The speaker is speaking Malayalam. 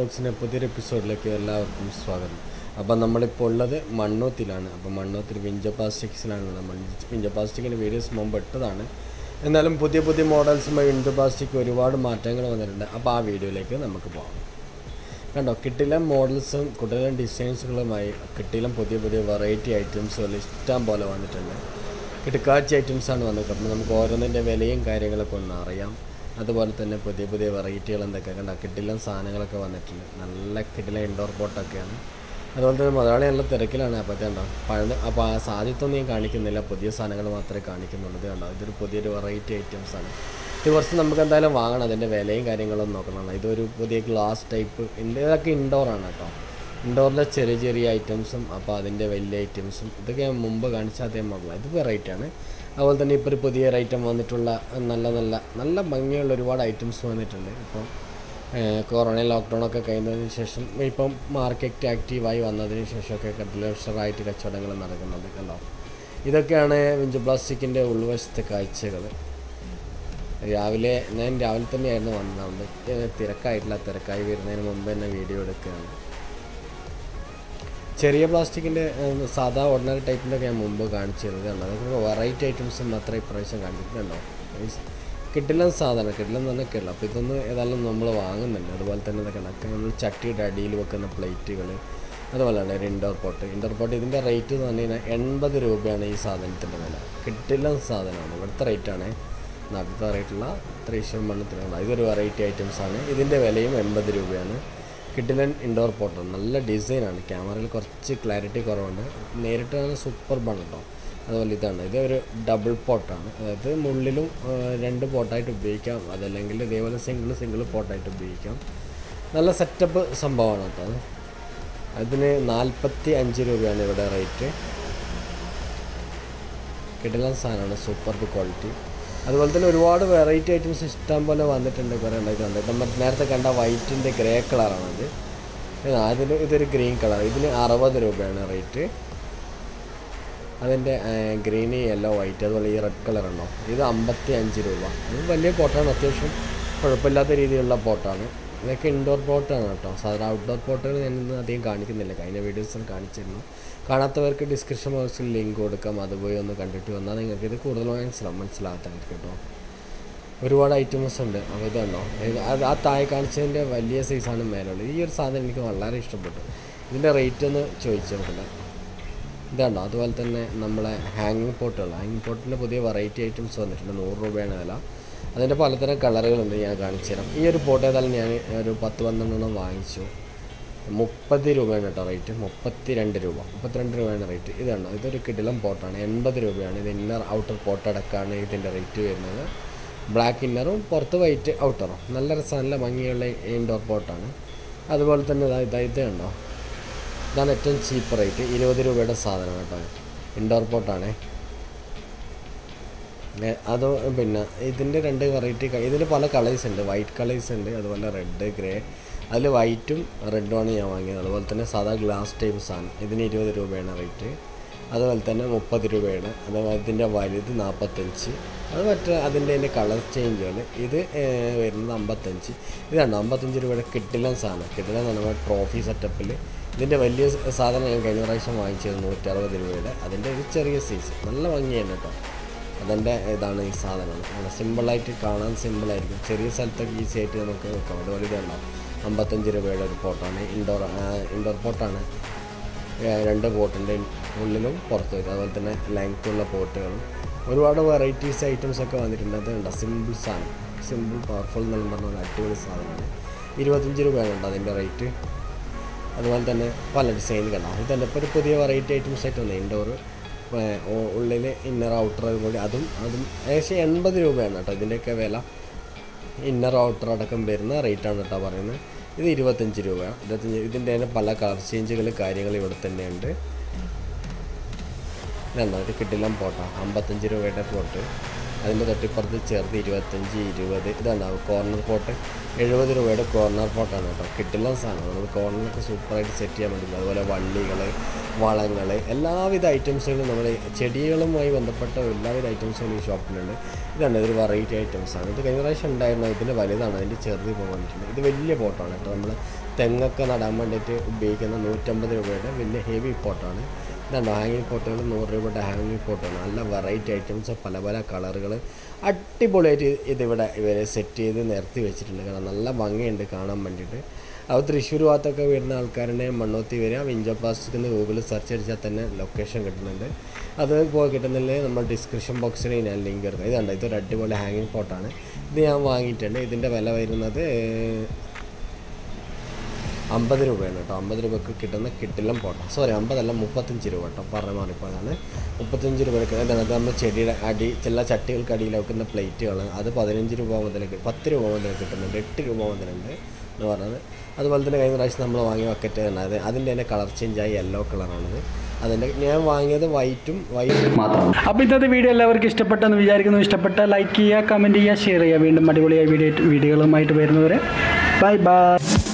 വ്ളോഗ്സിൻ്റെ പുതിയൊരു എപ്പിസോഡിലേക്ക് എല്ലാവർക്കും സ്വാഗതം അപ്പം നമ്മളിപ്പോൾ ഉള്ളത് മണ്ണൂത്തിലാണ് അപ്പം മണ്ണൂത്തിൽ വിഞ്ച പ്ലാസ്റ്റിക്സിലാണ് നമ്മൾ വിഞ്ച പ്ലാസ്റ്റിക്കിൻ്റെ വീഡിയോസ് മുമ്പ് ഇട്ടതാണ് എന്നാലും പുതിയ പുതിയ മോഡൽസുമായി വിഞ്ച പ്ലാസ്റ്റിക് ഒരുപാട് മാറ്റങ്ങൾ വന്നിട്ടുണ്ട് അപ്പോൾ ആ വീഡിയോയിലേക്ക് നമുക്ക് പോകാം കണ്ടോ കിട്ടിലം മോഡൽസും കുട്ടിലും ഡിസൈൻസുകളുമായി കിട്ടിലം പുതിയ പുതിയ വെറൈറ്റി ഐറ്റംസുകൾ ഇഷ്ടം പോലെ വന്നിട്ടുണ്ട് കിടക്കാച്ചി ഐറ്റംസാണ് വന്നിട്ടുള്ളത് അപ്പോൾ നമുക്ക് ഓരോന്നിൻ്റെ വിലയും കാര്യങ്ങളൊക്കെ ഒന്ന് അറിയാം അതുപോലെ തന്നെ പുതിയ പുതിയ വെറൈറ്റികൾ എന്തൊക്കെ കണ്ട കിട്ടിലം സാധനങ്ങളൊക്കെ വന്നിട്ടുണ്ട് നല്ല കിടിലം ഇൻഡോർ പോട്ടൊക്കെയാണ് അതുപോലെ തന്നെ മുതലാളി നല്ല തിരക്കിലാണ് അപ്പോഴത്തെ കണ്ടോ പഴയ അപ്പോൾ ആ സാധ്യത്തൊന്നും ഞാൻ കാണിക്കുന്നില്ല പുതിയ സാധനങ്ങൾ മാത്രമേ കാണിക്കുന്നുള്ളൂ ഇത് കണ്ടോ ഇതൊരു പുതിയൊരു വെറൈറ്റി ഐറ്റംസാണ് ഇത് കുറച്ച് നമുക്ക് എന്തായാലും വാങ്ങണം അതിൻ്റെ വിലയും കാര്യങ്ങളും നോക്കണം ഇതൊരു പുതിയ ഗ്ലാസ് ടൈപ്പ് ഇതൊക്കെ ഇൻഡോറാണ് കേട്ടോ ഇൻഡോറിലെ ചെറിയ ചെറിയ ഐറ്റംസും അപ്പോൾ അതിൻ്റെ വലിയ ഐറ്റംസും ഇതൊക്കെ ഞാൻ മുമ്പ് കാണിച്ച അതേ മോഡലാണ് ഇത് വെറൈറ്റി ആണ് അതുപോലെ തന്നെ ഇപ്പോൾ ഒരു പുതിയ ഐറ്റം വന്നിട്ടുള്ള നല്ല നല്ല നല്ല ഭംഗിയുള്ള ഒരുപാട് ഐറ്റംസ് വന്നിട്ടുണ്ട് ഇപ്പോൾ കൊറോണ ലോക്ക്ഡൗൺ ഒക്കെ കഴിഞ്ഞതിന് ശേഷം ഇപ്പം മാർക്കറ്റ് ആക്റ്റീവായി വന്നതിന് ശേഷമൊക്കെ കട്ടിലേഷറായിട്ട് കച്ചവടങ്ങൾ നടക്കുന്നുണ്ട് കണ്ടോ ഇതൊക്കെയാണ് വിഞ്ച് പ്ലാസ്റ്റിക്കിൻ്റെ ഉൾവശത്തെ കാഴ്ചകൾ രാവിലെ ഞാൻ രാവിലെ തന്നെയായിരുന്നു വന്നതുകൊണ്ട് തിരക്കായിട്ടില്ല തിരക്കായി വരുന്നതിന് മുമ്പ് തന്നെ വീഡിയോ എടുക്കുകയാണ് ചെറിയ പ്ലാസ്റ്റിക്കിൻ്റെ സാധാ ഓർഡിനറി ടൈപ്പിൻ്റെ ഒക്കെ ഞാൻ മുമ്പ് കാണിച്ചിരുന്നത് കണ്ടോ അതൊക്കെ വെറൈറ്റി ഐറ്റംസും അത്ര ഇപ്രാവശ്യം കണ്ടിട്ടുണ്ടോ കിട്ടില്ല സാധനം കിട്ടില്ല എന്ന് പറഞ്ഞാൽ കിട്ടില്ല അപ്പോൾ ഇതൊന്നും ഏതായാലും നമ്മൾ വാങ്ങുന്നുണ്ട് അതുപോലെ തന്നെ ഇതൊക്കെ ഉണ്ടാക്കുക നമ്മൾ ചട്ടിയുടെ അടിയിൽ വെക്കുന്ന പ്ലേറ്റുകൾ അതുപോലെ തന്നെ ഒരു ഇൻഡോർ പോട്ട് ഇൻഡോർ പോട്ട് ഇതിൻ്റെ റേറ്റ് എന്ന് പറഞ്ഞു കഴിഞ്ഞാൽ എൺപത് രൂപയാണ് ഈ സാധനത്തിൻ്റെ വില കിട്ടില്ല സാധനമാണ് ഇവിടുത്തെ റേറ്റാണ് നാട്ടിലത്തെ റേറ്റുള്ള തൃശ്ശൂർ മണ്ണത്തിലുള്ള ഇതൊരു വെറൈറ്റി ഐറ്റംസ് ആണ് ഇതിൻ്റെ വിലയും എൺപത് രൂപയാണ് കിഡിലൻ ഇൻഡോർ പോട്ടാണ് നല്ല ഡിസൈനാണ് ക്യാമറയിൽ കുറച്ച് ക്ലാരിറ്റി കുറവുണ്ട് നേരിട്ട് സൂപ്പർ ബൺ കേട്ടോ അതുപോലെ ഇതാണ് ഇത് ഒരു ഡബിൾ പോട്ടാണ് അതായത് മുള്ളിലും രണ്ട് പോട്ടായിട്ട് ഉപയോഗിക്കാം അതല്ലെങ്കിൽ ഇതേപോലെ സിംഗിൾ സിംഗിൾ പോട്ടായിട്ട് ഉപയോഗിക്കാം നല്ല സെറ്റപ്പ് സംഭവമാണ് കേട്ടോ അത് അതിന് നാൽപ്പത്തി അഞ്ച് രൂപയാണ് ഇവിടെ റേറ്റ് കിടിലൻ സാധനമാണ് സൂപ്പർ ക്വാളിറ്റി അതുപോലെ തന്നെ ഒരുപാട് വെറൈറ്റി ഐറ്റംസ് ഇഷ്ടം പോലെ വന്നിട്ടുണ്ട് കുറേ ഉണ്ടായിട്ടുണ്ട് നമ്മൾ നേരത്തെ കണ്ട വൈറ്റിൻ്റെ ഗ്രേ കളറാണത് അതിൽ ഇതൊരു ഗ്രീൻ കളർ ഇതിന് അറുപത് രൂപയാണ് റേറ്റ് അതിൻ്റെ ഗ്രീന് യെല്ലോ വൈറ്റ് അതുപോലെ ഈ റെഡ് കളർ ഉണ്ടോ ഇത് അമ്പത്തി അഞ്ച് രൂപ ഇത് വലിയ പോട്ടാണ് അത്യാവശ്യം കുഴപ്പമില്ലാത്ത രീതിയിലുള്ള പോട്ടാണ് ഇതൊക്കെ ഇൻഡോർ പോട്ടാണ് കേട്ടോ സാധാരണ ഔട്ട്ഡോർ പോട്ടുകൾ ഞാനിന്ന് അധികം കാണിക്കുന്നില്ല കഴിഞ്ഞ വീഡിയോസിൽ കാണിച്ചിരുന്നു കാണാത്തവർക്ക് ഡിസ്ക്രിപ്ഷൻ ബോക്സിൽ ലിങ്ക് കൊടുക്കാം അതുപോയി ഒന്ന് കണ്ടിട്ട് വന്നാൽ നിങ്ങൾക്ക് ഇത് കൂടുതൽ മനസ്സിലാവും മനസ്സിലാകത്തായിരിക്കും കേട്ടോ ഒരുപാട് ഐറ്റംസ് ഉണ്ട് അപ്പോൾ ഇതുണ്ടോ അത് ആ താഴെ കാണിച്ചതിൻ്റെ വലിയ സൈസാണ് മേലുള്ളത് ഈ ഒരു സാധനം എനിക്ക് വളരെ ഇഷ്ടപ്പെട്ടു ഇതിൻ്റെ റേറ്റ് ഒന്ന് ചോദിച്ചു നോക്കണ്ട ഇതാണോ അതുപോലെ തന്നെ നമ്മളെ ഹാങ്ങിങ് പോട്ടുകൾ ഹാങ്ങിങ് പോട്ടിൻ്റെ പുതിയ വെറൈറ്റി ഐറ്റംസ് വന്നിട്ടുണ്ട് നൂറ് രൂപയാണ് വില അതിൻ്റെ പലതരം കളറുകളുണ്ട് ഞാൻ കാണിച്ചു തരാം ഈ ഒരു പോട്ട് ഏതായാലും ഞാൻ ഒരു പത്ത് പന്ത്രണ്ടെണ്ണം വാങ്ങിച്ചു മുപ്പത് രൂപയാണ് കേട്ടോ റേറ്റ് മുപ്പത്തി രണ്ട് രൂപ മുപ്പത്തിരണ്ട് രൂപയാണ് റേറ്റ് ഇതാണ് ഇതൊരു കിടിലം പോട്ടാണ് എൺപത് രൂപയാണ് ഇത് ഇന്നർ ഔട്ടർ പോട്ടടക്കമാണ് ഇതിൻ്റെ റേറ്റ് വരുന്നത് ബ്ലാക്ക് ഇന്നറും പുറത്ത് വൈറ്റ് ഔട്ടറും നല്ല രസം നല്ല ഭംഗിയുള്ള ഇൻഡോർ പോട്ടാണ് അതുപോലെ തന്നെ ഇതാ ഇത് ഉണ്ടോ ഇതാണ് ഏറ്റവും ചീപ്പ് റേറ്റ് ഇരുപത് രൂപയുടെ സാധനം കേട്ടോ ഇൻഡോർ പോട്ടാണേ അത് പിന്നെ ഇതിൻ്റെ രണ്ട് വെറൈറ്റി ഇതിൽ പല കളേഴ്സ് ഉണ്ട് വൈറ്റ് കളേഴ്സ് ഉണ്ട് അതുപോലെ റെഡ് ഗ്രേ അതിൽ വൈറ്റും റെഡുമാണ് ഞാൻ വാങ്ങിയത് അതുപോലെ തന്നെ സാധാ ഗ്ലാസ് ടൈപ്പ് സാധനം ഇതിന് ഇരുപത് രൂപയാണ് റേറ്റ് അതുപോലെ തന്നെ മുപ്പത് രൂപയാണ് അതുപോലെ ഇതിൻ്റെ വലുത് നാൽപ്പത്തഞ്ച് അത് മറ്റേ അതിൻ്റെ അതിൻ്റെ കളർ ചേഞ്ചുകൾ ഇത് വരുന്നത് അമ്പത്തഞ്ച് ഇതാണ് അമ്പത്തഞ്ച് രൂപയുടെ കിട്ടില്ല സാധനം കിട്ടില്ല എന്ന് പറഞ്ഞാൽ ട്രോഫി സെറ്റപ്പിൽ ഇതിൻ്റെ വലിയ സാധനം ഞാൻ കഴിഞ്ഞ പ്രാവശ്യം വാങ്ങിച്ചത് നൂറ്ററുപത് രൂപയുടെ അതിൻ്റെ ഒരു ചെറിയ സൈസ് നല്ല ഭംഗിയാണ് കേട്ടോ അതിൻ്റെ ഇതാണ് ഈ സാധനം സിമ്പിളായിട്ട് കാണാൻ സിമ്പിളായിരിക്കും ചെറിയ സ്ഥലത്തൊക്കെ ഈസി ആയിട്ട് നമുക്ക് വെക്കാം അതുപോലെ ഇതുണ്ടാവും അമ്പത്തഞ്ച് രൂപയുടെ ഒരു പോട്ടാണ് ഇൻഡോർ ഇൻഡോർ പോട്ടാണ് രണ്ട് പോട്ടുണ്ട് ഉള്ളിലും പുറത്ത് വരും അതുപോലെ തന്നെ ലെങ്ത്തുള്ള പോട്ടുകളും ഒരുപാട് വെറൈറ്റീസ് ഐറ്റംസ് ഒക്കെ വന്നിട്ടുണ്ട് അതുണ്ട് സിമ്പിൾ സാധനം സിമ്പിൾ പവർഫുൾ എന്നുള്ള പറഞ്ഞ അടിപൊളി സാധനമാണ് ഇരുപത്തഞ്ച് രൂപയാണ് കേട്ടോ അതിൻ്റെ റേറ്റ് അതുപോലെ തന്നെ പല ഡിസൈൻ കണ്ടാവും ഇതന്നെ ഇപ്പോൾ ഒരു പുതിയ വെറൈറ്റി ഐറ്റംസ് ആയിട്ട് വന്നത് ഇൻഡോർ ഉള്ളിൽ ഇന്നർ ഔട്ടർ കൂടി അതും അതും ഏകദേശം എൺപത് രൂപയാണ് കേട്ടോ ഇതിൻ്റെയൊക്കെ വില ഇന്നർ ഔട്ടർ അടക്കം വരുന്ന റേറ്റാണ് കേട്ടോ പറയുന്നത് ഇത് ഇരുപത്തഞ്ച് രൂപ ഇരുപത്തഞ്ച് ഇതിൻ്റെ തന്നെ പല കളർ ചേഞ്ചുകൾ കാര്യങ്ങൾ ഇവിടെ തന്നെയുണ്ട് ഇതാണോ ഇത് കിട്ടില്ല പോട്ടാ അമ്പത്തഞ്ച് രൂപയുടെ പോട്ട് അതിൻ്റെ തൊട്ടിപ്പുറത്ത് ചെറുത് ഇരുപത്തഞ്ച് ഇരുപത് ഇതുണ്ടാവും കോർണർ പോട്ട് എഴുപത് രൂപയുടെ കോർണർ പോട്ടാണ് കേട്ടോ കിട്ടില്ല സാധനം നമ്മൾ കോർണറൊക്കെ സൂപ്പറായിട്ട് സെറ്റ് ചെയ്യാൻ പറ്റില്ല അതുപോലെ വള്ളികൾ വളങ്ങൾ എല്ലാവിധ ഐറ്റംസുകളും നമ്മുടെ ചെടികളുമായി ബന്ധപ്പെട്ട എല്ലാവിധ ഐറ്റംസുകളും ഈ ഷോപ്പിലുണ്ട് ഇതാണ് ഇതൊരു വെറൈറ്റി ഐറ്റംസാണ് ഇത് കഴിഞ്ഞ പ്രാവശ്യം ഉണ്ടായിരുന്നത് ഇതിൻ്റെ വലുതാണ് അതിൻ്റെ ചെറുത് ഇപ്പോൾ വന്നിട്ടുണ്ട് ഇത് വലിയ പോട്ടാണ് കേട്ടോ നമ്മൾ തെങ്ങൊക്കെ നടാൻ വേണ്ടിയിട്ട് ഉപയോഗിക്കുന്ന നൂറ്റമ്പത് രൂപയുടെ വലിയ ഹെവി പോട്ടാണ് ഇതുണ്ടോ ഹാങ്ങിങ് പോട്ടുകൾ നൂറ് രൂപയുടെ ഹാങ്ങിങ് പോട്ടാണ് നല്ല വെറൈറ്റി ഐറ്റംസ് പല പല കളറുകൾ അടിപൊളിയായിട്ട് ഇതിവിടെ ഇവരെ സെറ്റ് ചെയ്ത് നിരത്തി വെച്ചിട്ടുണ്ട് കാരണം നല്ല ഭംഗിയുണ്ട് കാണാൻ വേണ്ടിയിട്ട് അത് തൃശ്ശൂർ ഭാഗത്തൊക്കെ വരുന്ന ആൾക്കാരുടെ മണ്ണോത്തി വരിക വിഞ്ചോ പ്ലാസ്റ്റിക് എന്ന് ഗൂഗിളിൽ സെർച്ച് അടിച്ചാൽ തന്നെ ലൊക്കേഷൻ കിട്ടുന്നുണ്ട് അത് ഇപ്പോൾ കിട്ടുന്നില്ലേ നമ്മൾ ഡിസ്ക്രിപ്ഷൻ ബോക്സിൽ ഞാൻ ലിങ്ക് എടുക്കാം ഇതുണ്ട് ഇതൊരു അടിപൊളി ഹാങ്ങിങ് പോട്ടാണ് ഇത് ഞാൻ വാങ്ങിയിട്ടുണ്ട് ഇതിൻ്റെ വില വരുന്നത് അമ്പത് രൂപയാണ് കേട്ടോ അമ്പത് രൂപയ്ക്ക് കിട്ടുന്ന കിട്ടില്ലം പോട്ട സോറി അമ്പതല്ല മുപ്പത്തഞ്ച് രൂപ കേട്ടോ പറഞ്ഞ മാറിപ്പോയതാണ് മുപ്പത്തഞ്ച് രൂപയ്ക്ക് ഇതാണ് അത് നമ്മൾ ചെടിയുടെ അടി ചില ചട്ടികൾക്ക് അടിയിൽ വെക്കുന്ന പ്ലേറ്റുകൾ അത് പതിനഞ്ച് രൂപ മുതൽ കി- പത്ത് രൂപ മുതൽ കിട്ടുന്നുണ്ട് എട്ട് രൂപ മുതലുണ്ട് എന്ന് പറഞ്ഞത് അതുപോലെ തന്നെ കഴിഞ്ഞ പ്രാവശ്യം നമ്മൾ വാങ്ങിയ ബക്കറ്റ് തന്നെ അത് അതിൻ്റെ തന്നെ കളർ ചേഞ്ചായി യെല്ലോ കളറാണത് അതിൻ്റെ ഞാൻ വാങ്ങിയത് വൈറ്റും വൈറ്റും മാത്രം അപ്പോൾ ഇന്നത്തെ വീഡിയോ എല്ലാവർക്കും ഇഷ്ടപ്പെട്ടെന്ന് വിചാരിക്കുന്നു ഇഷ്ടപ്പെട്ട ലൈക്ക് ചെയ്യുക കമൻറ്റ് ചെയ്യുക ഷെയർ ചെയ്യുക വീണ്ടും അടിപൊളിയായ വീഡിയോ വീഡിയോകളുമായിട്ട് വരുന്നവരെ ബൈ ബൈ